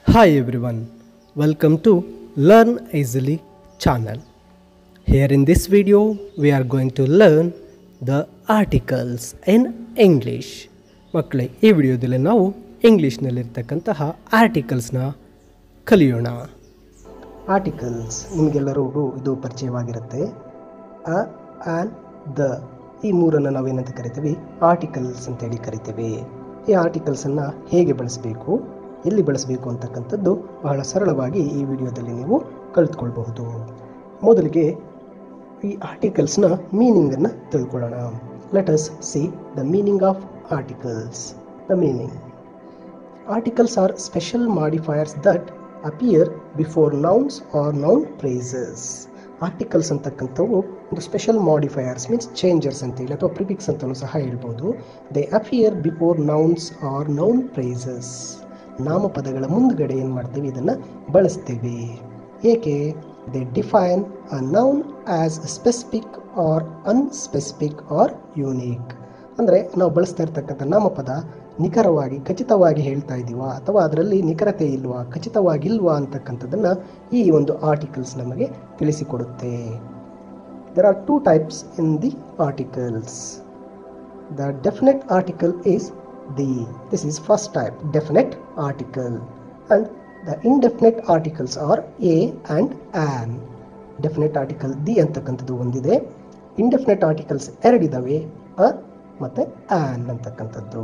Hi everyone, welcome to Learn Easily channel. Here in this video, we are going to learn the articles in English. ಮಕ್ಕಳೇ ಈ ವಿಡಿಯೋದಲ್ಲಿ ನಾವು ಇಂಗ್ಲೀಷ್ನಲ್ಲಿರ್ತಕ್ಕಂತಹ ಆರ್ಟಿಕಲ್ಸ್ನ ಕಲಿಯೋಣ articles ನಿಮಗೆಲ್ಲರಿಗೂ ಇದು ಪರಿಚಯವಾಗಿರುತ್ತೆ ಅ ಆ್ಯಂಡ್ ದ ಈ ಮೂರನ್ನು ನಾವೇನಂತ ಕರಿತೀವಿ ಆರ್ಟಿಕಲ್ಸ್ ಅಂತೇಳಿ ಕರಿತೇವೆ ಈ ಆರ್ಟಿಕಲ್ಸನ್ನು ಹೇಗೆ ಬಳಸಬೇಕು ಎಲ್ಲಿ ಬಳಸಬೇಕು ಅಂತಕ್ಕಂಥದ್ದು ಬಹಳ ಸರಳವಾಗಿ ಈ ವಿಡಿಯೋದಲ್ಲಿ ನೀವು ಕಲಿತ್ಕೊಳ್ಬಹುದು ಮೊದಲಿಗೆ ಈ ಆರ್ಟಿಕಲ್ಸ್ನ ಮೀನಿಂಗನ್ನು ತಿಳ್ಕೊಳ್ಳೋಣ let us see the meaning of articles the meaning Articles are special modifiers that appear before nouns or noun phrases. Articles ಅಂತಕ್ಕಂಥವು ಒಂದು ಸ್ಪೆಷಲ್ ಮಾಡಿಫೈಯರ್ಸ್ ಮೀನ್ಸ್ ಚೇಂಜರ್ಸ್ ಅಂತೇಳಿ ಅಥವಾ ಪ್ರಿಫಿಕ್ಸ್ ಅಂತಲೂ ಸಹ ಹೇಳ್ಬೋದು they appear before nouns or noun phrases ನಾಮಪದಗಳ ಮುಂದ್ಗಡೆ ಏನು ಮಾಡ್ತೀವಿ ಇದನ್ನು ಬಳಸ್ತೇವೆ ಏಕೆ they define a noun as specific or unspecific or unique ಅಂದರೆ ನಾವು ಬಳಸ್ತಾ ಇರ್ತಕ್ಕಂಥ ನಾಮಪದ ನಿಖರವಾಗಿ ಖಚಿತವಾಗಿ ಹೇಳ್ತಾ ಇದ್ದೀವಾ ಅಥವಾ ಅದರಲ್ಲಿ ನಿಖರತೆ ಇಲ್ವಾ ಖಚಿತವಾಗಿಲ್ವಾ ಅಂತಕ್ಕಂಥದ್ದನ್ನು ಈ ಒಂದು ಆರ್ಟಿಕಲ್ಸ್ ನಮಗೆ ತಿಳಿಸಿಕೊಡುತ್ತೆ there are two types in the articles the definite article is the this is first type definite article and the indefinite articles are a and an definite article the ಅಂತಕ್ಕಂಥದ್ದು ಒಂದಿದೆ ಇಂಡೆಫಿನೆಟ್ ಆರ್ಟಿಕಲ್ಸ್ ಎರಡಿದ್ದಾವೆ ಅ ಮತ್ತು an ಅಂತಕ್ಕಂಥದ್ದು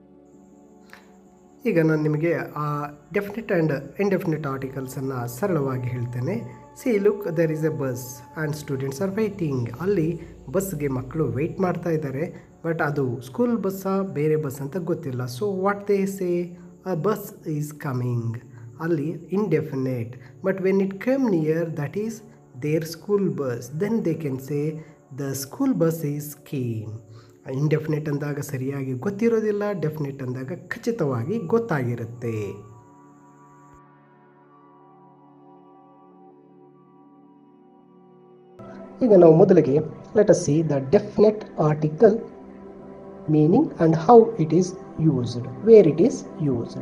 ಈಗ ನಾನು ನಿಮಗೆ ಆ definite and indefinite ಆರ್ಟಿಕಲ್ಸನ್ನು ಸರಳವಾಗಿ ಹೇಳ್ತೇನೆ see look there is a bus and students are waiting ಅಲ್ಲಿ ಬಸ್ಗೆ ಮಕ್ಕಳು ವೆಯ್ಟ್ ಮಾಡ್ತಾ ಇದ್ದಾರೆ ಬಟ್ ಅದು ಸ್ಕೂಲ್ ಬಸ್ಸಾ ಬೇರೆ ಬಸ್ ಅಂತ ಗೊತ್ತಿಲ್ಲ so what they say a bus is coming ಅಲ್ಲಿ indefinite but when it come near that is their school bus then they can say the school bus is came indefinite ಅಂದಾಗ ಸರಿಯಾಗಿ ಗೊತ್ತಿರೋದಿಲ್ಲ definite ಅಂದಾಗ ಖಚಿತವಾಗಿ ಗೊತ್ತಾಗಿರುತ್ತೆ ಈಗ ನಾವು ಮೊದಲಿಗೆ let us see the definite article meaning and how it is used where it is used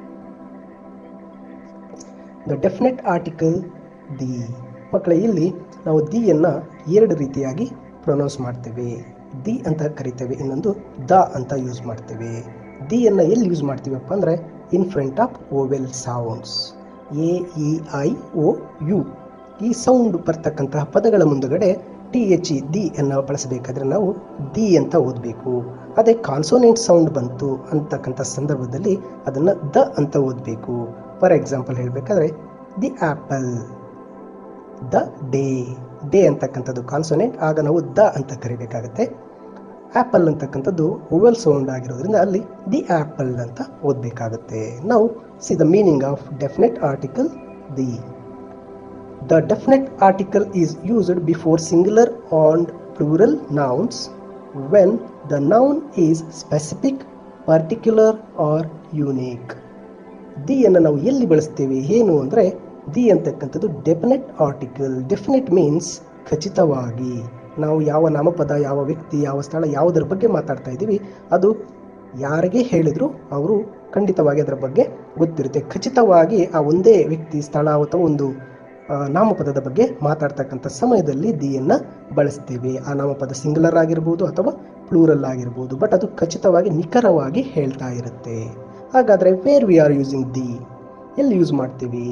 the definite article the ಮಕ್ಕಳ ಇಲ್ಲಿ ನಾವು ದಿಯನ್ನು ಎರಡು ರೀತಿಯಾಗಿ ಪ್ರೊನೌನ್ಸ್ ಮಾಡ್ತೇವೆ ದಿ ಅಂತ ಕರಿತೇವೆ ಇನ್ನೊಂದು ದ ಅಂತ ಯೂಸ್ ಮಾಡ್ತೇವೆ ದಿ ಅನ್ನು ಎಲ್ಲಿ ಯೂಸ್ ಮಾಡ್ತೀವಪ್ಪ ಅಂದರೆ in front of vowel sounds A E I O U ಈ ಸೌಂಡ್ ಬರ್ತಕ್ಕಂತಹ ಪದಗಳ ಮುಂದುಗಡೆ ಟಿ ಎಚ್ ಇ ದಿ ಅನ್ನು ಬಳಸಬೇಕಾದ್ರೆ ನಾವು ದಿ ಅಂತ ಓದಬೇಕು ಅದೇ ಕಾನ್ಸೋನೆಂಟ್ ಸೌಂಡ್ ಬಂತು ಅಂತಕ್ಕಂಥ ಸಂದರ್ಭದಲ್ಲಿ ಅದನ್ನು ದ ಅಂತ ಓದಬೇಕು ಫಾರ್ ಎಕ್ಸಾಂಪಲ್ ಹೇಳಬೇಕಾದ್ರೆ the apple the day day ಅಂತಕ್ಕಂಥದ್ದು ಕಾನ್ಸೋನೆಂಟ್ ಆಗ ನಾವು ದ ಅಂತ ಕರಿಬೇಕಾಗತ್ತೆ ಆ್ಯಪಲ್ ಅಂತಕ್ಕಂಥದ್ದು ಓವೆಲ್ ಸೌಂಡ್ ಆಗಿರೋದ್ರಿಂದ ಅಲ್ಲಿ ದಿ ಆ್ಯಪಲ್ ಅಂತ ಓದಬೇಕಾಗುತ್ತೆ ನಾವು see the meaning of definite article the the definite article is used before singular on plural nouns when the noun is specific particular or unique the ಅನ್ನು ನಾವು ಎಲ್ಲಿ ಬಳಸ್ತೇವೆ ಏನು ಅಂದರೆ ದಿ ಅಂತಕ್ಕಂಥದ್ದು ಡೆಫಿನೆಟ್ ಆರ್ಟಿಕಲ್ ಡೆಫಿನೆಟ್ ಮೀನ್ಸ್ ಖಚಿತವಾಗಿ ನಾವು ಯಾವ ನಾಮಪದ ಯಾವ ವ್ಯಕ್ತಿ ಯಾವ ಸ್ಥಳ ಯಾವುದರ ಬಗ್ಗೆ ಮಾತಾಡ್ತಾ ಇದ್ದೀವಿ ಅದು ಯಾರಿಗೆ ಹೇಳಿದ್ರು ಅವರು ಖಂಡಿತವಾಗಿ ಅದರ ಬಗ್ಗೆ ಗೊತ್ತಿರುತ್ತೆ ಖಚಿತವಾಗಿ ಆ ಒಂದೇ ವ್ಯಕ್ತಿ ಸ್ಥಳ ಅಥವಾ ಒಂದು ನಾಮಪದದ ಬಗ್ಗೆ ಮಾತಾಡ್ತಕ್ಕಂಥ ಸಮಯದಲ್ಲಿ ದಿಯನ್ನು ಬಳಸ್ತೇವೆ ಆ ನಾಮಪದ ಸಿಂಗುಲರ್ ಆಗಿರ್ಬೋದು ಅಥವಾ ಪ್ಲೂರಲ್ ಆಗಿರ್ಬೋದು ಬಟ್ ಅದು ಖಚಿತವಾಗಿ ನಿಖರವಾಗಿ ಹೇಳ್ತಾ ಇರುತ್ತೆ ಹಾಗಾದರೆ where we are using the ಎಲ್ಲಿ ಯೂಸ್ ಮಾಡ್ತೀವಿ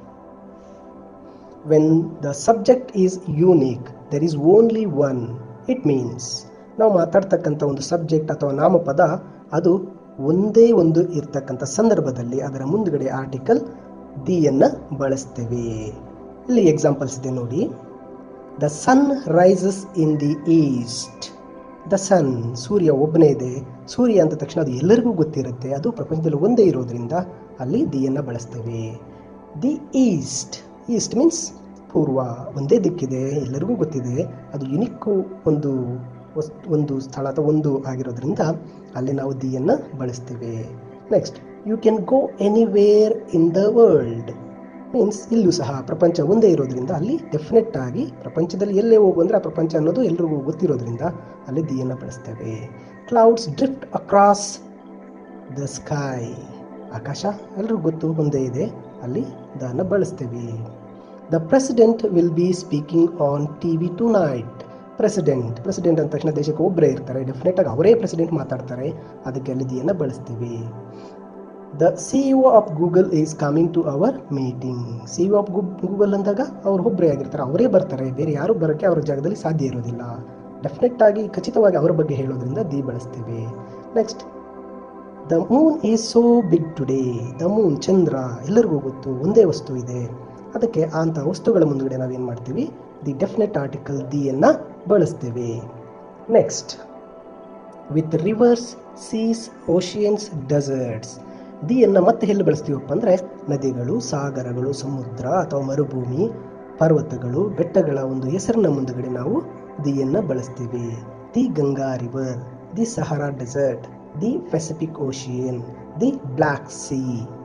when the subject is unique there is only one it means ನಾವು ಮಾತಾಡ್ತಕ್ಕಂಥ ಒಂದು ಸಬ್ಜೆಕ್ಟ್ ಅಥವಾ ನಾಮಪದ ಅದು ಒಂದೇ ಒಂದು ಇರ್ತಕ್ಕಂಥ ಸಂದರ್ಭದಲ್ಲಿ ಅದರ ಮುಂದುಗಡೆ ಆರ್ಟಿಕಲ್ ದಿಯನ್ನು ಬಳಸ್ತೇವೆ ಇಲ್ಲಿ ಎಕ್ಸಾಂಪಲ್ಸ್ ಇದೆ ನೋಡಿ the sun rises in the east the sun ಸೂರ್ಯ ಒಬ್ಬನೇ ಇದೆ ಸೂರ್ಯ ಅಂದ ತಕ್ಷಣ ಅದು ಎಲ್ಲರಿಗೂ ಗೊತ್ತಿರುತ್ತೆ ಅದು ಪ್ರಪಂಚದಲ್ಲಿ ಒಂದೇ ಇರೋದ್ರಿಂದ ಅಲ್ಲಿ ದಿಯನ್ನು ಬಳಸ್ತೇವೆ ದಿ ಈಸ್ಟ್ ಈಸ್ಟ್ ಮೀನ್ಸ್ ಪೂರ್ವ ಒಂದೇ ದಿಕ್ಕಿದೆ ಎಲ್ಲರಿಗೂ ಗೊತ್ತಿದೆ ಅದು ಯುನಿಕ್ಕು ಒಂದು ಒಂದು ಸ್ಥಳ ಅಥವಾ ಒಂದು ಆಗಿರೋದ್ರಿಂದ ಅಲ್ಲಿ ನಾವು ದಿಯನ್ನು ಬಳಸ್ತೇವೆ next you can go anywhere in the world means ಇಲ್ಲೂ ಸಹ ಪ್ರಪಂಚ ಒಂದೇ ಇರೋದ್ರಿಂದ ಅಲ್ಲಿ ಡೆಫಿನೆಟ್ ಆಗಿ ಪ್ರಪಂಚದಲ್ಲಿ ಎಲ್ಲೇ ಹೋಗು ಅಂದರೆ ಆ ಪ್ರಪಂಚ ಅನ್ನೋದು ಎಲ್ರಿಗೂ ಗೊತ್ತಿರೋದ್ರಿಂದ ಅಲ್ಲಿ ದಿಯನ್ನು ಬಳಸ್ತೇವೆ clouds drift across the sky ಆಕಾಶ ಎಲ್ರಿಗೂ ಗೊತ್ತು ಒಂದೇ ಇದೆ ಅಲ್ಲಿ ದನ ಬಳಸ್ತೇವೆ the president will be speaking on T V tonight president president ಅಂದ ತಕ್ಷಣ ದೇಶಕ್ಕೆ ಒಬ್ಬರೇ ಇರ್ತಾರೆ ಡೆಫಿನೆಟ್ ಆಗಿ ಅವರೇ ಪ್ರೆಸಿಡೆಂಟ್ ಮಾತಾಡ್ತಾರೆ ಅದಕ್ಕೆ ಅಲ್ಲಿ ದಿಯನ್ನು ಬಳಸ್ತೀವಿ the C E of Google is coming to our meeting C E of Google ಅಂದಾಗ ಅವ್ರು ಒಬ್ಬರೇ ಆಗಿರ್ತಾರೆ ಅವರೇ ಬರ್ತಾರೆ ಬೇರೆ ಯಾರು ಬರೋಕ್ಕೆ ಅವ್ರ ಜಾಗದಲ್ಲಿ ಸಾಧ್ಯ ಇರೋದಿಲ್ಲ ಡೆಫಿನೆಟ್ ಆಗಿ ಖಚಿತವಾಗಿ ಅವರ ಬಗ್ಗೆ ಹೇಳೋದ್ರಿಂದ ದಿ ಬಳಸ್ತೇವೆ next the moon is so big today the moon ಚಂದ್ರ ಎಲ್ಲರಿಗೂ ಗೊತ್ತು ಒಂದೇ ವಸ್ತು ಇದೆ ಅದಕ್ಕೆ ಅಂಥ ವಸ್ತುಗಳ ಮುಂದುಗಡೆ ನಾವೇನು ಮಾಡ್ತೀವಿ ದಿ ಡೆಫಿನೆಟ್ ಆರ್ಟಿಕಲ್ ದಿಯನ್ನು ಬಳಸ್ತೇವೆ next with rivers seas oceans deserts ದಿಯನ್ನು ಮತ್ತೆ ಎಲ್ಲಿ ಬಳಸ್ತೀವಪ್ಪ ಅಂದರೆ ನದಿಗಳು ಸಾಗರಗಳು ಸಮುದ್ರ ಅಥವಾ ಮರುಭೂಮಿ ಪರ್ವತಗಳು ಬೆಟ್ಟಗಳ ಒಂದು ಹೆಸರಿನ ಮುಂದುಗಡೆ ನಾವು ದಿಯನ್ನು ಬಳಸ್ತೀವಿ the Ganga river the Sahara desert the Pacific Ocean the Black Sea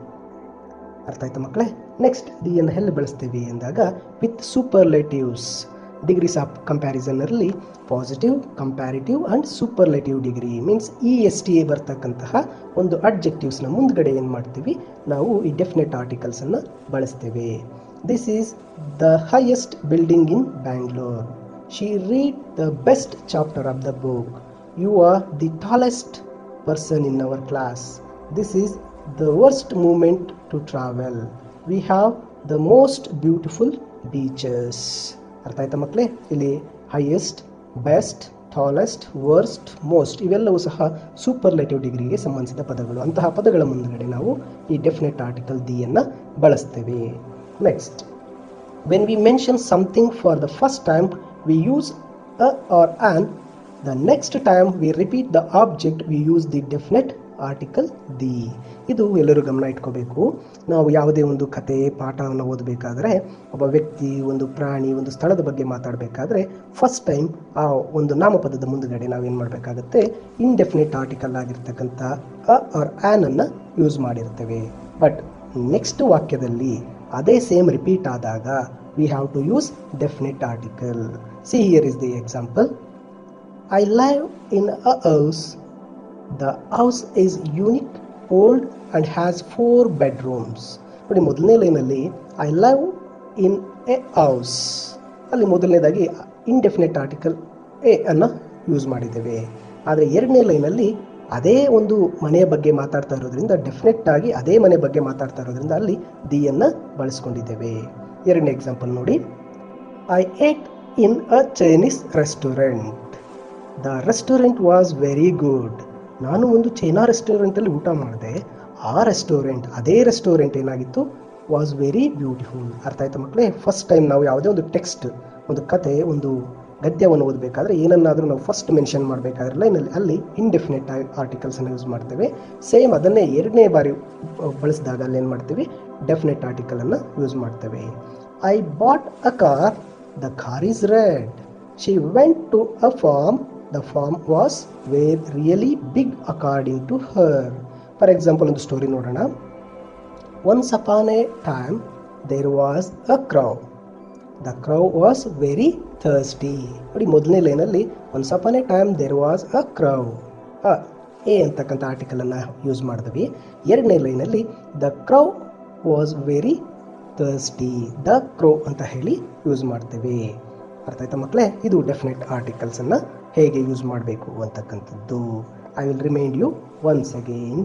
ಅರ್ಥ ಆಯ್ತಾ ಮಕ್ಕಳೇ ನೆಕ್ಸ್ಟ್ ದಿಯನ್ನು ಎಲ್ಲಿ ಬಳಸ್ತೀವಿ ಎಂದಾಗ ವಿತ್ ಸೂಪರ್ಲೇಟಿವ್ಸ್ ಡಿಗ್ರೀಸ್ ಆಫ್ ಕಂಪ್ಯಾರಿಸನ್ನಲ್ಲಿ positive comparative and superlative degree means E S T A ಬರ್ತಕ್ಕಂತಹ ಒಂದು ಅಡ್ಜೆಕ್ಟಿವ್ಸ್ನ ಮುಂದ್ಗಡೆ ಏನು ಮಾಡ್ತೀವಿ ನಾವು ಈ ಡೆಫಿನೆಟ್ ಆರ್ಟಿಕಲ್ಸನ್ನು ಬಳಸ್ತೇವೆ this is the highest building in Bangalore she read the best chapter of the book you are the tallest person in our class this is the worst moment to travel we have the most beautiful beaches ಅರ್ಥ ಆಯ್ತಾ ಮಕ್ಕಳೇ ಇಲ್ಲಿ highest best tallest worst most ಇವೆಲ್ಲವೂ ಸಹ superlative ಡಿಗ್ರಿಗೆ ಸಂಬಂಧಿಸಿದ ಪದಗಳು ಅಂತಹ ಪದಗಳ ಮುಂದುಗಡೆ ನಾವು ಈ ಡೆಫಿನೆಟ್ ಆರ್ಟಿಕಲ್ ದಿಯನ್ನು ಬಳಸ್ತೇವೆ next when we mention something for the first time we use a or an the next time we repeat the object we use the definite article the ಇದು ಎಲ್ಲರೂ ಗಮನ ಇಟ್ಕೋಬೇಕು ನಾವು ಯಾವುದೇ ಒಂದು ಕತೆ ಪಾಠವನ್ನು ಓದಬೇಕಾದ್ರೆ ಒಬ್ಬ ವ್ಯಕ್ತಿ ಒಂದು ಪ್ರಾಣಿ ಒಂದು ಸ್ಥಳದ ಬಗ್ಗೆ ಮಾತಾಡಬೇಕಾದ್ರೆ ಫಸ್ಟ್ ಟೈಮ್ ಆ ಒಂದು ನಾಮಪದದ ಮುಂದುಗಡೆ ನಾವೇನು ಮಾಡಬೇಕಾಗುತ್ತೆ ಇನ್ಡೆಫಿನೆಟ್ ಆರ್ಟಿಕಲ್ ಆಗಿರ್ತಕ್ಕಂಥ ಅ ಆರ್ ಆ್ಯನ್ ಅನ್ನು ಯೂಸ್ ಮಾಡಿರ್ತೇವೆ ಬಟ್ ನೆಕ್ಸ್ಟ್ ವಾಕ್ಯದಲ್ಲಿ ಅದೇ ಸೇಮ್ ರಿಪೀಟ್ ಆದಾಗ we have to use definite article see here is the example I live in a house the house is unique old and has four bedrooms ನೋಡಿ ಮೊದಲನೇ ಲೈನಲ್ಲಿ I love in a house ಅಲ್ಲಿ ಮೊದಲನೇದಾಗಿ indefinite article a ಅನ್ನು use ಮಾಡಿದ್ದೇವೆ ಆದರೆ ಎರಡನೇ ಲೈನಲ್ಲಿ ಅದೇ ಒಂದು ಮನೆಯ ಬಗ್ಗೆ ಮಾತಾಡ್ತಾ ಇರೋದ್ರಿಂದ ಡೆಫಿನೆಟ್ ಆಗಿ ಅದೇ ಮನೆ ಬಗ್ಗೆ ಮಾತಾಡ್ತಾ ಇರೋದ್ರಿಂದ ಅಲ್ಲಿ ದಿಯನ್ನು ಬಳಸ್ಕೊಂಡಿದ್ದೇವೆ ಎರಡನೇ ಎಕ್ಸಾಂಪಲ್ ನೋಡಿ I ate in a Chinese restaurant the restaurant was very good ನಾನು ಒಂದು ಚೈನಾ ರೆಸ್ಟೋರೆಂಟಲ್ಲಿ ಊಟ ಮಾಡಿದೆ ಆ ರೆಸ್ಟೋರೆಂಟ್ ಅದೇ ರೆಸ್ಟೋರೆಂಟ್ ಏನಾಗಿತ್ತು ವಾಸ್ ವೆರಿ ಬ್ಯೂಟಿಫುಲ್ ಅರ್ಥ ಆಯ್ತಾ ಮಕ್ಕಳೇ ಫಸ್ಟ್ ಟೈಮ್ ನಾವು ಯಾವುದೇ ಒಂದು ಟೆಕ್ಸ್ಟ್ ಒಂದು ಕತೆ ಒಂದು ಗದ್ಯವನ್ನು ಓದಬೇಕಾದ್ರೆ ಏನನ್ನಾದರೂ ನಾವು ಫಸ್ಟ್ ಮೆನ್ಷನ್ ಮಾಡಬೇಕಾದ್ರೆ ಲೈನಲ್ಲಿ ಅಲ್ಲಿ ಇಂಡೆಫಿನೆಟ್ ಆರ್ಟಿಕಲ್ಸನ್ನು ಯೂಸ್ ಮಾಡ್ತೇವೆ ಸೇಮ್ ಅದನ್ನೇ ಎರಡನೇ ಬಾರಿ ಬಳಸಿದಾಗ ಅಲ್ಲಿ ಏನು ಮಾಡ್ತೀವಿ ಡೆಫಿನೆಟ್ ಆರ್ಟಿಕಲನ್ನು ಯೂಸ್ ಮಾಡ್ತೇವೆ I bought a car the car is red she went to a farm the farm was very really big according to her for example ಒಂದು ಸ್ಟೋರಿ ನೋಡೋಣ once upon a time there was a crow the crow was very thirsty ನೋಡಿ ಮೊದಲನೇ ಲೈನಲ್ಲಿ once upon a time there was a crow a a ಅಂತಕ್ಕಂಥ ಆರ್ಟಿಕಲನ್ನು use ಮಾಡಿದ್ವಿ ಎರಡನೇ ಲೈನಲ್ಲಿ the crow was very thirsty the crow ಅಂತ ಹೇಳಿ ಯೂಸ್ ಮಾಡ್ತೇವೆ ಅರ್ಥ ಆಯ್ತಾ ಮಕ್ಕಳೇ ಇದು ಡೆಫಿನೆಟ್ ಆರ್ಟಿಕಲ್ಸನ್ನು ಹೇಗೆ ಯೂಸ್ ಮಾಡಬೇಕು ಅಂತಕ್ಕಂಥದ್ದು I will remind you once again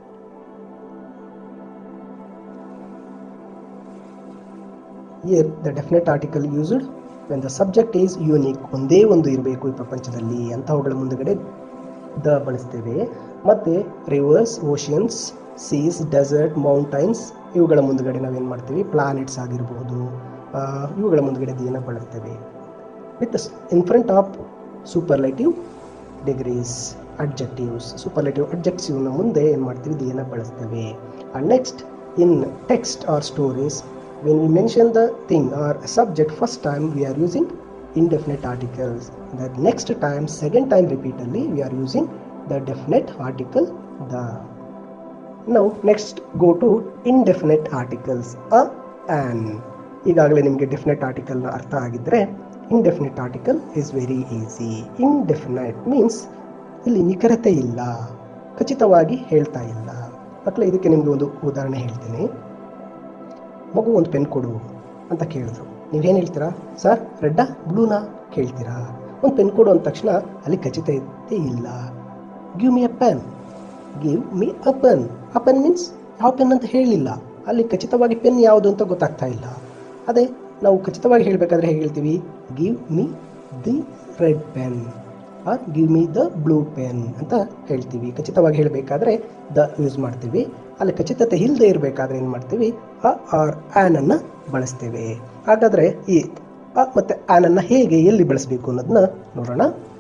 here the definite article used when the subject is unique ಒಂದೇ ಒಂದು ಇರಬೇಕು ಈ ಪ್ರಪಂಚದಲ್ಲಿ ಅಂಥವುಗಳ ಮುಂದುಗಡೆ ದ ಬಳಸ್ತೇವೆ ಮತ್ತು rivers oceans seas desert mountains ಇವುಗಳ ಮುಂದುಗಡೆ ನಾವೇನು ಮಾಡ್ತೀವಿ ಪ್ಲಾನೆಟ್ಸ್ ಆಗಿರ್ಬೋದು ಆ, ಇವುಗಳ ಮುಂದುಗಡೆ ದಿನ ಬಳಸ್ತೇವೆ with in front of superlative degrees adjectives superlative ಅಡ್ಜೆಕ್ಟಿವ್ನ ಮುಂದೆ ಏನು ಮಾಡ್ತೀವಿ ದಿನ ಬಳಸ್ತೇವೆ and next in text or stories when we mention the thing or subject first time we are using indefinite articles. The next time, second time repeatedly, we are using the definite article the. Now, next go to indefinite articles. A, an. ಈಗಾಗಲೇ ನಿಮಗೆ definite ಆರ್ಟಿಕಲ್ನ ಅರ್ಥ ಆಗಿದ್ದರೆ indefinite article is very easy indefinite means ಇಲ್ಲಿ ನಿಖರತೆ ಇಲ್ಲ ಖಚಿತವಾಗಿ ಹೇಳ್ತಾ ಇಲ್ಲ ಮಕ್ಕಳೇ ಇದಕ್ಕೆ ನಿಮಗೆ ಒಂದು ಉದಾಹರಣೆ ಹೇಳ್ತೀನಿ ಮಗು ಒಂದು ಪೆನ್ ಕೊಡು ಅಂತ ಕೇಳಿದ್ರು ನೀವೇನು ಹೇಳ್ತೀರಾ ಸರ್ ರೆಡ್ಡಾ ಬ್ಲೂನಾ ಕೇಳ್ತೀರಾ ಒಂದು ಪೆನ್ ಕೊಡು ಅಂದ ತಕ್ಷಣ ಅಲ್ಲಿ ಖಚಿತತೆ ಇಲ್ಲ give me a pen give me a pen a pen means ಯಾವ ಪೆನ್ ಅಂತ ಹೇಳಿಲ್ಲ ಅಲ್ಲಿ ಖಚಿತವಾಗಿ ಪೆನ್ ಯಾವುದು ಅಂತ ಗೊತ್ತಾಗ್ತಾ ಇಲ್ಲ ಅದೇ ನಾವು ಖಚಿತವಾಗಿ ಹೇಳಬೇಕಾದ್ರೆ ಹೇಗೆ ಹೇಳ್ತೀವಿ give me the red pen or give me the blue pen ಅಂತ ಹೇಳ್ತೀವಿ ಖಚಿತವಾಗಿ ಹೇಳಬೇಕಾದ್ರೆ ದ ಯೂಸ್ ಮಾಡ್ತೀವಿ ಅಲ್ಲಿ ಖಚಿತತೆ ಇಲ್ಲದೆ ಇರಬೇಕಾದ್ರೆ ಏನು ಮಾಡ್ತೀವಿ ಅ ಆರ್ ಆ್ಯನ್ ಅನ್ನು ಬಳಸ್ತೇವೆ ಹಾಗಾದರೆ ಈ ಅ ಮತ್ತು ಆ್ಯನ್ ಅನ್ನು ಹೇಗೆ ಎಲ್ಲಿ ಬಳಸಬೇಕು ಅನ್ನೋದನ್ನ ನೋಡೋಣ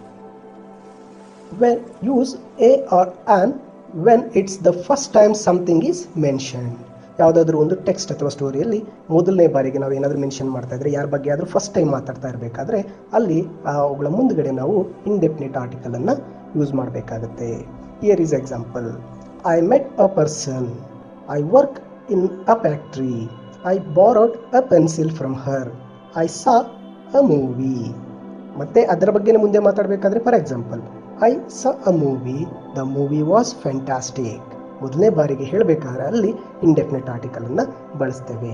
when use a or an when it's the first time something is mentioned ಯಾವುದಾದ್ರೂ ಒಂದು ಟೆಕ್ಸ್ಟ್ ಅಥವಾ ಸ್ಟೋರಿಯಲ್ಲಿ ಮೊದಲನೇ ಬಾರಿಗೆ ನಾವು ಏನಾದರೂ ಮೆನ್ಷನ್ ಮಾಡ್ತಾ ಇದ್ರೆ ಯಾರ ಬಗ್ಗೆ ಆದರೂ ಫಸ್ಟ್ ಟೈಮ್ ಮಾತಾಡ್ತಾ ಇರಬೇಕಾದ್ರೆ ಅಲ್ಲಿ ಆ ಅವುಗಳ ಮುಂದ್ಗಡೆ ನಾವು ಇಂಡೆಫಿನಿಟ್ ಆರ್ಟಿಕಲ್ ಅನ್ನ ಯೂಸ್ ಮಾಡಬೇಕಾಗುತ್ತೆ here is example I met a person I work in a factory I borrowed a pencil from her I saw a movie ಮತ್ತೆ ಅದರ ಬಗ್ಗೆ ಮುಂದೆ ಮಾತಾಡಬೇಕಾದ್ರೆ for example I saw a movie the movie was fantastic ಮೊದಲನೇ ಬಾರಿಗೆ ಹೇಳಬೇಕಾದ್ರೆ ಅಲ್ಲಿ indefinite article ಅನ್ನ ಬಳಸ್ತೇವೆ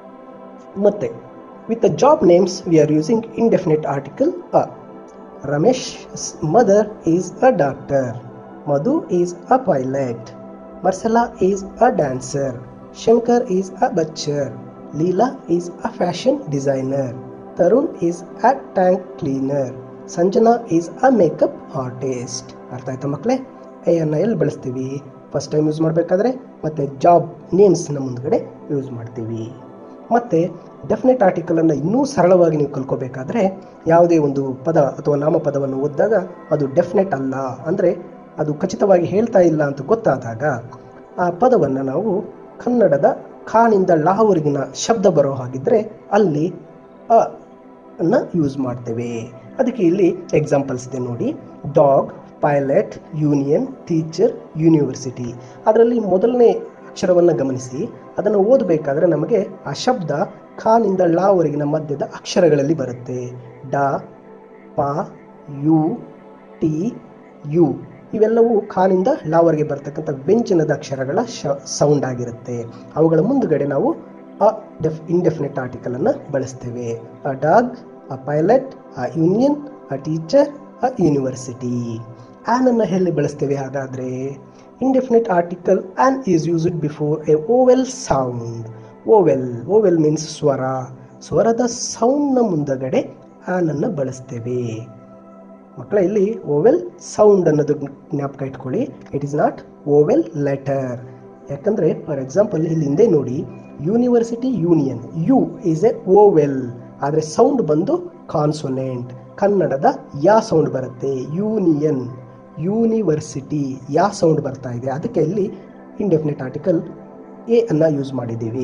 ಮತ್ತೆ with the job names we are using indefinite article a Ramesh mother is a doctor Madhu is a pilot Marsala is a dancer Shankar is a butcher Leela is a fashion designer Tarun is a tank cleaner Sanjana is a makeup artist ಅರ್ಥ ಆಯ್ತಾ ಮಕ್ಕಳೇ A ಅನ್ನ ಎಲ್ಲಿ ಬಳಸ್ತೀವಿ first time use ಮಾಡಬೇಕಾದ್ರೆ ಮತ್ತೆ job ನೇಮ್ಸ್ನ ಮುಂದ್ಗಡೆ use ಮಾಡ್ತೀವಿ ಮತ್ತೆ ಡೆಫಿನೆಟ್ ಆರ್ಟಿಕಲ್ ಅನ್ನು ಇನ್ನೂ ಸರಳವಾಗಿ ನೀವು ಕಲ್ಕೋಬೇಕಾದ್ರೆ ಯಾವುದೇ ಒಂದು ಪದ ಅಥವಾ ನಾಮಪದವನ್ನು ಓದಿದಾಗ ಅದು ಡೆಫಿನೆಟ್ ಅಲ್ಲ ಅಂದರೆ ಅದು ಖಚಿತವಾಗಿ ಹೇಳ್ತಾ ಇಲ್ಲ ಅಂತ ಗೊತ್ತಾದಾಗ ಆ ಪದವನ್ನು ನಾವು ಕನ್ನಡದ ಖಾನಿಂದ ಲಾವರೆಗಿನ ಶಬ್ದ ಬರೋ ಹಾಗಿದ್ರೆ ಅಲ್ಲಿ ಅ ಅನ್ನ ಯೂಸ್ ಮಾಡ್ತೇವೆ ಅದಕ್ಕೆ ಇಲ್ಲಿ ಎಕ್ಸಾಂಪಲ್ಸ್ ಇದೆ ನೋಡಿ dog pilot union teacher university ಅದರಲ್ಲಿ ಮೊದಲನೇ ಅಕ್ಷರವನ್ನು ಗಮನಿಸಿ ಅದನ್ನು ಓದಬೇಕಾದ್ರೆ ನಮಗೆ ಆ ಶಬ್ದ ಖಾನಿಂದ ಲಾವರೆಗಿನ ಮಧ್ಯದ ಅಕ್ಷರಗಳಲ್ಲಿ ಬರುತ್ತೆ ಡ ಪ ಯು ಟಿ ಯು ಇವೆಲ್ಲವೂ ಖಾನಿಂದ ಲಾವರೆಗೆ ಬರ್ತಕ್ಕಂಥ ವ್ಯಂಜನದ ಅಕ್ಷರಗಳ ಶ ಸೌಂಡ್ ಆಗಿರುತ್ತೆ ಅವುಗಳ ಮುಂದುಗಡೆ ನಾವು ಅ ಡೆಫ್ ಇಂಡೆಫಿನೆಟ್ ಆರ್ಟಿಕಲ್ ಅನ್ನು ಬಳಸ್ತೇವೆ a dog a pilot a union a teacher a university an ಅನ್ನು ಎಲ್ಲಿ ಬಳಸ್ತೇವೆ ಹಾಗಾದ್ರೆ indefinite article an is used before a vowel sound vowel vowel means ಸ್ವರ ಸ್ವರದ ಸೌಂಡ್ನ ಮುಂದಗಡೆ ಆನ್ ಅನ್ನು ಬಳಸ್ತೇವೆ ಮಕ್ಕಳ ಇಲ್ಲಿ ಓವೆಲ್ ಸೌಂಡ್ ಅನ್ನೋದು ಜ್ಞಾಪಕ ಇಟ್ಕೊಳ್ಳಿ it is not vowel letter ಯಾಕಂದ್ರೆ ಫಾರ್ ಎಕ್ಸಾಂಪಲ್ ಇಲ್ಲಿ ಹಿಂದೆ ನೋಡಿ university union u is a vowel ಆದರೆ ಸೌಂಡ್ ಬಂದು ಕಾನ್ಸೊನೆಂಟ್ ಕನ್ನಡದ ಯಾ ಸೌಂಡ್ ಬರುತ್ತೆ ಯೂನಿಯನ್ ಯೂನಿವರ್ಸಿಟಿ ಯಾ ಸೌಂಡ್ ಬರ್ತಾ ಇದೆ ಅದಕ್ಕೆ ಇಲ್ಲಿ ಇಂಡೆಫಿನೆಟ್ ಆರ್ಟಿಕಲ್ ಎ ಅನ್ನ ಯೂಸ್ ಮಾಡಿದ್ದೀವಿ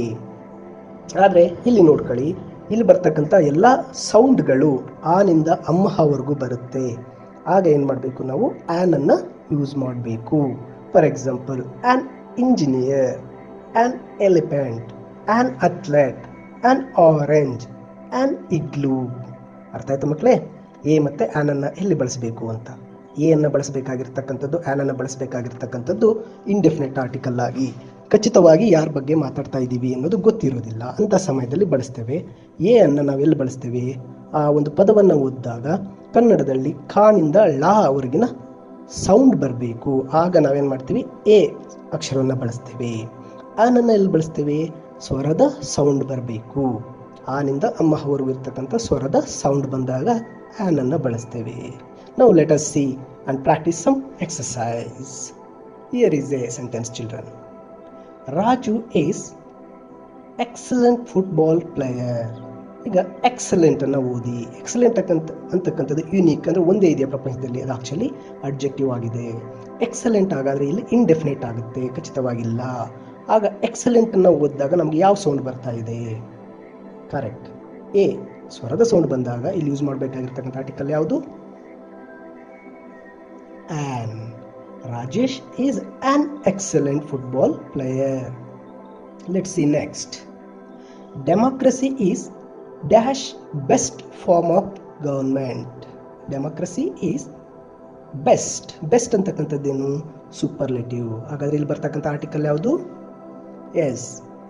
ಆದರೆ ಇಲ್ಲಿ ನೋಡ್ಕೊಳ್ಳಿ ಇಲ್ಲಿ ಬರ್ತಕ್ಕಂಥ ಎಲ್ಲ ಸೌಂಡ್ಗಳು ಆನಿಂದ ಅಮ್ಮಹವರೆಗೂ ಬರುತ್ತೆ ಆಗ ಏನು ಮಾಡಬೇಕು ನಾವು ಆ್ಯನ್ ಅನ್ನು ಯೂಸ್ ಮಾಡಬೇಕು for example an engineer an elephant an athlete an orange an igloo ಅರ್ಥ ಆಯ್ತು ಮಕ್ಕಳೇ ಎ ಮತ್ತು ಆ್ಯನ್ ಅನ್ನು ಎಲ್ಲಿ ಬಳಸಬೇಕು ಅಂತ ಎ ಅನ್ನು ಬಳಸಬೇಕಾಗಿರ್ತಕ್ಕಂಥದ್ದು ಆ್ಯನ್ ಅನ್ನು ಬಳಸಬೇಕಾಗಿರ್ತಕ್ಕಂಥದ್ದು ಇಂಡೆಫಿನೆಟ್ ಆರ್ಟಿಕಲ್ ಆಗಿ ಖಚಿತವಾಗಿ ಯಾರ ಬಗ್ಗೆ ಮಾತಾಡ್ತಾ ಇದ್ದೀವಿ ಅನ್ನೋದು ಗೊತ್ತಿರೋದಿಲ್ಲ ಅಂತ ಸಮಯದಲ್ಲಿ ಬಳಸ್ತೇವೆ ಎ ಅನ್ನು ನಾವೆಲ್ಲಿ ಬಳಸ್ತೇವೆ ಆ ಒಂದು ಪದವನ್ನು ಓದಿದಾಗ ಕನ್ನಡದಲ್ಲಿ ಖಾನಿಂದ ಲಾ ಅವರಿಗಿನ ಸೌಂಡ್ ಬರಬೇಕು ಆಗ ನಾವೇನು ಮಾಡ್ತೀವಿ ಎ ಅಕ್ಷರವನ್ನು ಬಳಸ್ತೇವೆ ಆನನ್ನು ಎಲ್ಲಿ ಬಳಸ್ತೇವೆ ಸ್ವರದ ಸೌಂಡ್ ಬರಬೇಕು ಆನಿಂದ ಅಮ್ಮ ಅವರೆಗೂ ಇರ್ತಕ್ಕಂಥ ಸ್ವರದ ಸೌಂಡ್ ಬಂದಾಗ ಆನನ್ನು ಬಳಸ್ತೇವೆ ನಾವು let us see and practice some exercise here is a sentence children Raju is excellent football player ಈಗ ಎಕ್ಸಲೆಂಟ್ ಅನ್ನು ಓದಿ ಎಕ್ಸಲೆಂಟ್ ಅಂತಕ್ಕಂಥ ಅಂತಕ್ಕಂಥದ್ದು ಯುನೀಕ್ ಅಂದರೆ ಒಂದೇ ಇದೆಯಾ ಪ್ರಪಂಚದಲ್ಲಿ ಅದು ಆಕ್ಚುಲಿ ಅಡ್ಜೆಕ್ಟಿವ್ ಆಗಿದೆ ಎಕ್ಸಲೆಂಟ್ ಆಗಾದರೆ ಇಲ್ಲಿ ಇಂಡೆಫಿನೇಟ್ ಆಗುತ್ತೆ ಖಚಿತವಾಗಿಲ್ಲ ಆಗ ಎಕ್ಸಲೆಂಟ್ ಅನ್ನು ಓದಿದಾಗ ನಮ್ಗೆ ಯಾವ ಸೌಂಡ್ ಬರ್ತಾ ಇದೆ ಕರೆಕ್ಟ್ ಎ ಸ್ವರದ ಸೌಂಡ್ ಬಂದಾಗ ಇಲ್ಲಿ ಯೂಸ್ ಮಾಡಬೇಕಾಗಿರ್ತಕ್ಕಂಥ ಆರ್ಟಿಕಲ್ ಯಾವುದು an Rajesh is an excellent football player let see next democracy is dash best form of government democracy is best best ಅಂತಕ್ಕಂಥದ್ದೇನು ಸೂಪರ್ಲೆಟಿವ್ ಹಾಗಾದ್ರೆ ಇಲ್ಲಿ ಬರ್ತಕ್ಕಂಥ ಆರ್ಟಿಕಲ್ ಯಾವುದು is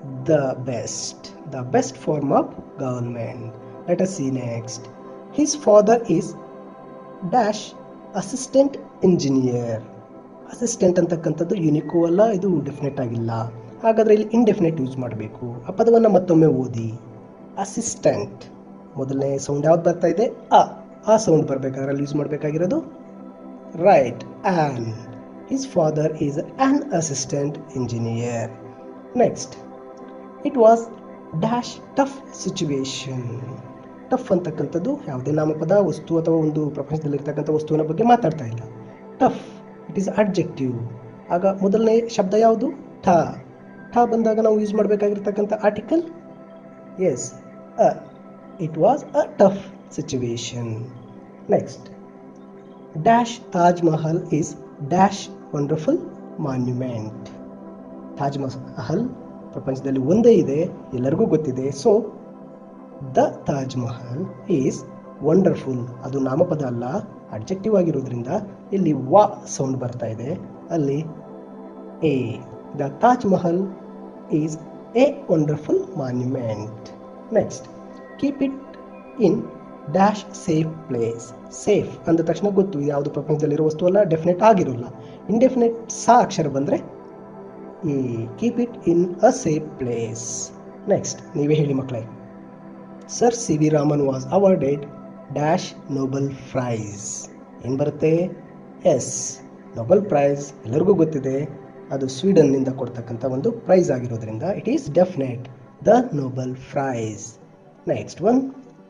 the best the best form of government let us see next his father is dash assistant engineer assistant ಅಂತಕ್ಕಂಥದ್ದು ಯುನಿಕೋ ಅಲ್ಲ ಇದು definite ಆಗಿಲ್ಲ ಹಾಗಾದರೆ ಇಲ್ಲಿ ಇಂಡೆಫಿನೆಟ್ ಯೂಸ್ ಮಾಡಬೇಕು ಆ ಪದವನ್ನು ಮತ್ತೊಮ್ಮೆ ಓದಿ ಅಸಿಸ್ಟೆಂಟ್ ಮೊದಲನೇ ಸೌಂಡ್ ಯಾವ್ದು ಬರ್ತಾ ಇದೆ ಅ ಆ ಸೌಂಡ್ ಬರಬೇಕಾದ್ರೆ ಅಲ್ಲಿ ಯೂಸ್ ಮಾಡಬೇಕಾಗಿರೋದು right an his father is an assistant engineer next it was dash tough situation tough ಅಂತಕ್ಕಂಥದ್ದು ಯಾವುದೇ ನಾಮಪದ ವಸ್ತು ಅಥವಾ ಒಂದು ಪ್ರಪಂಚದಲ್ಲಿರ್ತಕ್ಕಂಥ ವಸ್ತುವಿನ ಬಗ್ಗೆ ಮಾತಾಡ್ತಾ ಇಲ್ಲ ಟಫ್ ಇಟ್ ಈಸ್ ಅಡ್ಜೆಕ್ಟಿವ್ ಆಗ ಮೊದಲನೇ ಶಬ್ದ ಯಾವುದು ಠ ಠ ಬಂದಾಗ ನಾವು ಯೂಸ್ ಮಾಡಬೇಕಾಗಿರ್ತಕ್ಕಂಥ article is a it was a tough situation next dash Taj Mahal is dash wonderful monument Taj Mahal ಪ್ರಪಂಚದಲ್ಲಿ ಒಂದೇ ಇದೆ ಎಲ್ಲರಿಗೂ ಗೊತ್ತಿದೆ so the Taj Mahal is wonderful ಅದು ನಾಮಪದ ಅಲ್ಲ ಅಡ್ಜೆಕ್ಟಿವ್ ಆಗಿರೋದ್ರಿಂದ ಇಲ್ಲಿ ವಾ ಸೌಂಡ್ ಬರ್ತಾ ಇದೆ ಅಲ್ಲಿ a the Taj Mahal is a wonderful monument next keep it in dash safe place safe ಅಂದ ತಕ್ಷಣ ಗೊತ್ತು ಇದು ಯಾವುದು ಪ್ರಪಂಚದಲ್ಲಿರೋ ವಸ್ತು ಅಲ್ಲ ಡೆಫಿನೆಟ್ ಆಗಿರೋಲ್ಲ ಇಂಡೆಫಿನೆಟ್ ಸಾ ಅಕ್ಷರ ಬಂದರೆ ಈ keep it in a safe place next ನೀವೇ ಹೇಳಿ ಮಕ್ಕಳೇ sir C V Raman was awarded dash Nobel prize ಏನು ಬರುತ್ತೆ ಎಸ್ ನೊಬೆಲ್ ಪ್ರೈಸ್ ಎಲ್ಲರಿಗೂ ಗೊತ್ತಿದೆ ಅದು ಸ್ವೀಡನ್ನಿಂದ ಕೊಡ್ತಕ್ಕಂಥ ಒಂದು ಪ್ರೈಸ್ ಆಗಿರೋದ್ರಿಂದ it is definite the Nobel prize next one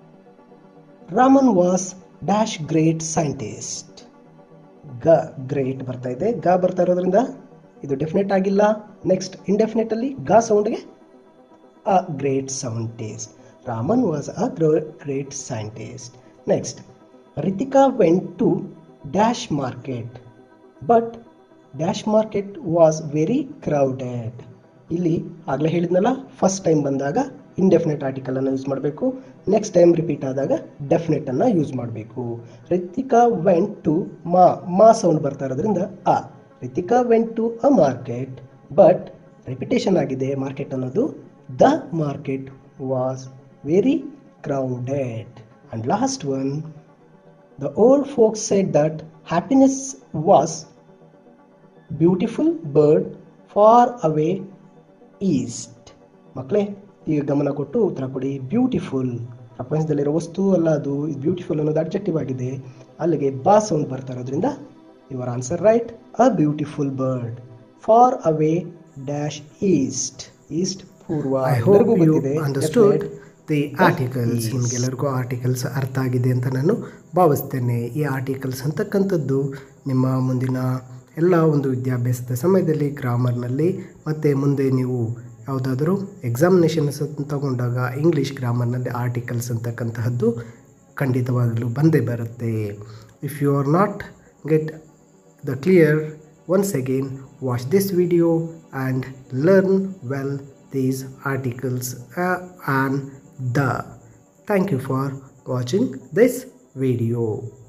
Raman was dash great scientist ಗ ಗ್ರೇಟ್ ಬರ್ತಾ ಇದೆ ಗ ಬರ್ತಾ ಇರೋದ್ರಿಂದ ಇದು ಡೆಫಿನೆಟ್ ಆಗಿಲ್ಲ ನೆಕ್ಸ್ಟ್ ಇಂಡೆಫಿನೆಟ್ ಅಲ್ಲಿ ಗ ಸೌಂಡ್ಗೆ a great scientist Raman was a great scientist next Ritika went to dash market but dash market was very crowded ಇಲ್ಲಿ ಆಗಲೇ ಹೇಳಿದ್ನಲ್ಲ ಫಸ್ಟ್ ಟೈಮ್ ಬಂದಾಗ ಇಂಡೆಫಿನೆಟ್ ಆರ್ಟಿಕಲ್ ಅನ್ನು ಯೂಸ್ ಮಾಡಬೇಕು ನೆಕ್ಸ್ಟ್ ಟೈಮ್ ರಿಪೀಟ್ ಆದಾಗ ಡೆಫಿನೆಟ್ ಅನ್ನ ಯೂಸ್ ಮಾಡಬೇಕು ರಿತಿಕಾ ವೆಂಟ್ ಟು ಮಾ ಮಾ ಸೌಂಡ್ ಬರ್ತಾ ಇರೋದ್ರಿಂದ ಆ Ritika went to a market but repetition ಆಗಿದೆ ಮಾರ್ಕೆಟ್ ಅನ್ನೋದು the market was very crowded and last one the old folks said that happiness was beautiful bird far away east ಮಕ್ಕಳೇ ಈಗ ಗಮನ ಕೊಟ್ಟು ಉತ್ತರ ಕೊಡಿ ಬ್ಯೂಟಿಫುಲ್ ಪ್ರಪಂಚದಲ್ಲಿರೋ ವಸ್ತು ಅಲ್ಲ ಅದು ಬ್ಯೂಟಿಫುಲ್ ಅನ್ನೋದು ಅಡ್ಜೆಕ್ಟಿವ್ ಆಗಿದೆ ಅಲ್ಲಿಗೆ ಬಾ ಸೌಂಡ್ ಬರ್ತಾ ಇರೋದ್ರಿಂದ your answer right a beautiful bird far away dash east east ಪೂರ್ವ ಐ ಹೋಪ್ ಎಲ್ಲರಿಗೂ ಯು ಗೊತ್ತಿದೆ understood the Definite. Articles Yes. ನಿಮಗೆಲ್ಲರಿಗೂ ಆರ್ಟಿಕಲ್ಸ್ ಅರ್ಥ ಆಗಿದೆ ಅಂತ ನಾನು ಭಾವಿಸ್ತೇನೆ ಈ ಆರ್ಟಿಕಲ್ಸ್ ಅಂತಕ್ಕಂಥದ್ದು ನಿಮ್ಮ ಮುಂದಿನ ಎಲ್ಲ ಒಂದು ವಿದ್ಯಾಭ್ಯಾಸದ ಸಮಯದಲ್ಲಿ ಗ್ರಾಮರ್ನಲ್ಲಿ ಮತ್ತು ಮುಂದೆ ನೀವು ಯಾವುದಾದ್ರೂ ಎಕ್ಸಾಮಿನೇಷನ್ಸ್ ತಗೊಂಡಾಗ ಇಂಗ್ಲೀಷ್ ಗ್ರಾಮರ್ನಲ್ಲಿ ಆರ್ಟಿಕಲ್ಸ್ ಅಂತಕ್ಕಂತಹದ್ದು ಖಂಡಿತವಾಗಲೂ ಬಂದೇ ಬರುತ್ತೆ if you are not get the clear once again watch this video and learn well these articles uh, and the thank you for watching this video